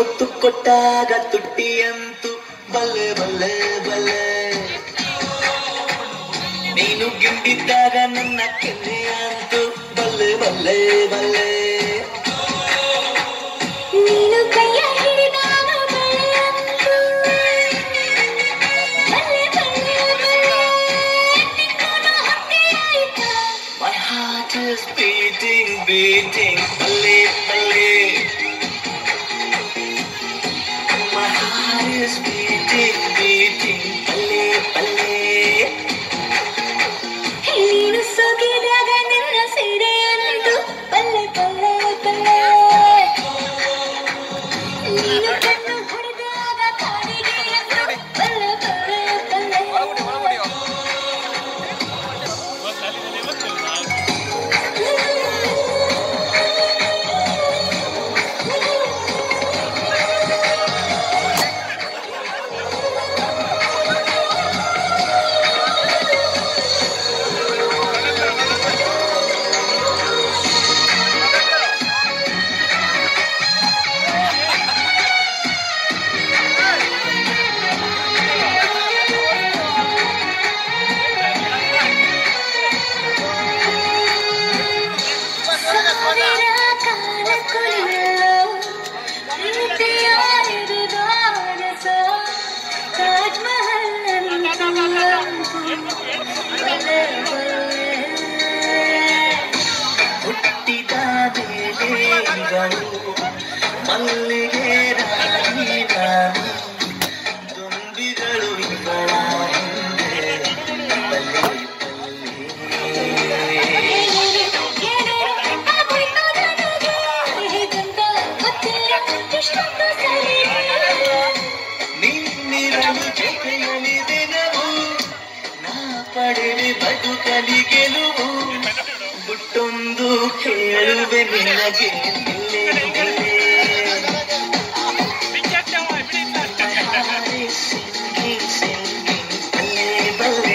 ಮುತ್ತು ಕೊಟ್ಟಾಗ ತುಟ್ಟಿಯಂತು ಬಲ್ಲೆ ಬಲ್ಲೆ ಬಲ್ಲೆ ನೀನು ಗಿಂಡಿದ್ದಾಗ ನನ್ನ ಕೆನ್ನೆಯಂತು ಬಲ್ಲೆ ಬಲ್ಲೆ ಬಲ್ಲೆ ನೀನು ಕೈಯ ಹಿಡಿದಾಗ ಬಳೆಯಂತು ಬಲ್ಲೆ ಬಲ್ಲೆ ಬಲ್ಲೆ ನಿನ್ನೋನು ಹತ್ತಿರಾಯಿತು My heart is beating, beating, ಬಲ್ಲೆ ಬಲ್ಲೆ My heart is beating, beating, ಬಲ್ಲೆ ಬಲ್ಲೆ ನೀನು ಸೋಕಿದಾಗ ನಿನ್ನ ಸೀರೆಯಂತು ಬಲ್ಲೆ ಬಲ್ಲೆ ಬಲ್ಲೆ ನೀನು ಕಣ್ಣು ಹೊಡೆದಾಗ ಕಾಡಿಗೆ ಅಂತು ಬಲ್ಲೆ ಬಲ್ಲೆ ಬಲ್ಲೆ ಸಾವಿರ ಕಾಲ ಕುಳಿಯಲು ಪ್ರೀತಿಯ ಎದುರಾರಸ ತಾಜ್ ಮಹಲ್ ಬಲ್ಲೆ ಬಲ್ಲೆ ಹುಟ್ಟಿದ ಮೇಲೆಗಳು ಮಲ್ಲಿಗೆ ರಾಣಿ ನಾನು ದುಂಬಿಗಳು ಇವಳ ಹಿಂದೆ ಬಲ್ಲೆ ಬಲ್ಲೆ ನೀನಿರಲು ಜೊತೆಯಲ್ಲಿ ದಿನವು ನಾ ಪಡೆವೆ ಬದುಕಲಿ ಗೆಲುವು ಗುಟ್ಟೊಂದು ಹೇಳುವೆ ನಿನಗೆ ನಿಲ್ಲೆ ನಿಲ್ಲೆ. ಹಾರೆ singing, singing, ಬಲ್ಲೆ ಬಲ್ಲೆ.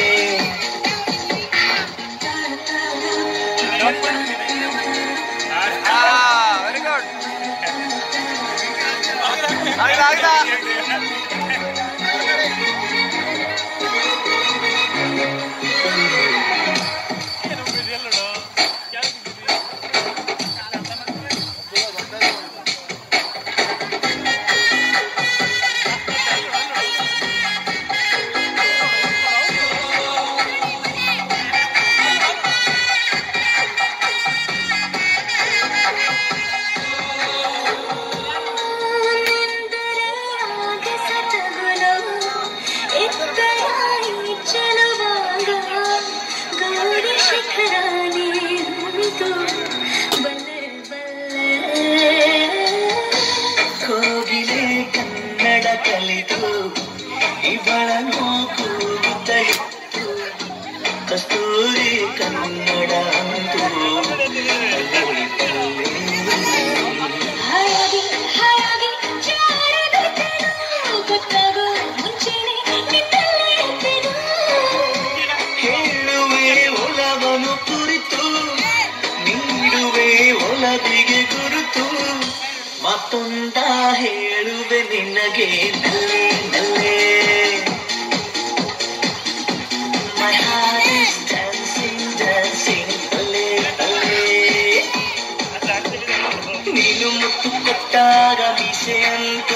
ವೆರಿ ಗುಡ್ ಆಗಿದೆ ಆಗಿದೆ ಕೋಗಿಲೆ ಕನ್ನಡ ಕಲಿತು ಇವಳನ್ನು ಕೂಗುತ್ತ ಇತ್ತು ಕಸ್ತೂರಿ ಕನ್ನಡ ಅಂತು ಬಲ್ಲೆ ಬಲ್ಲೆ. ಗೊತ್ತಾಗೋ ಮುಂಚೆನೆ ನಿನ್ನಲ್ಲೇ ಇದ್ದೆನು. ಹೇಳುವೆ ಒಲವನು ಕುರಿತು ನೀಡುವೆ ಒಲವಿಗೆ ಗುರುತು ಮತ್ತೊಂದ ಹೇಳುವೆ ನಿನಗೆ ನಲ್ಲೆ ನಲ್ಲೆ My heart is dancing, dancing, ಬಲ್ಲೆ ಬಲ್ಲೆ ನೀನು ಮುತ್ತು ಕೊಟ್ಟಾಗ ಮೀಸೆ ಅಂತು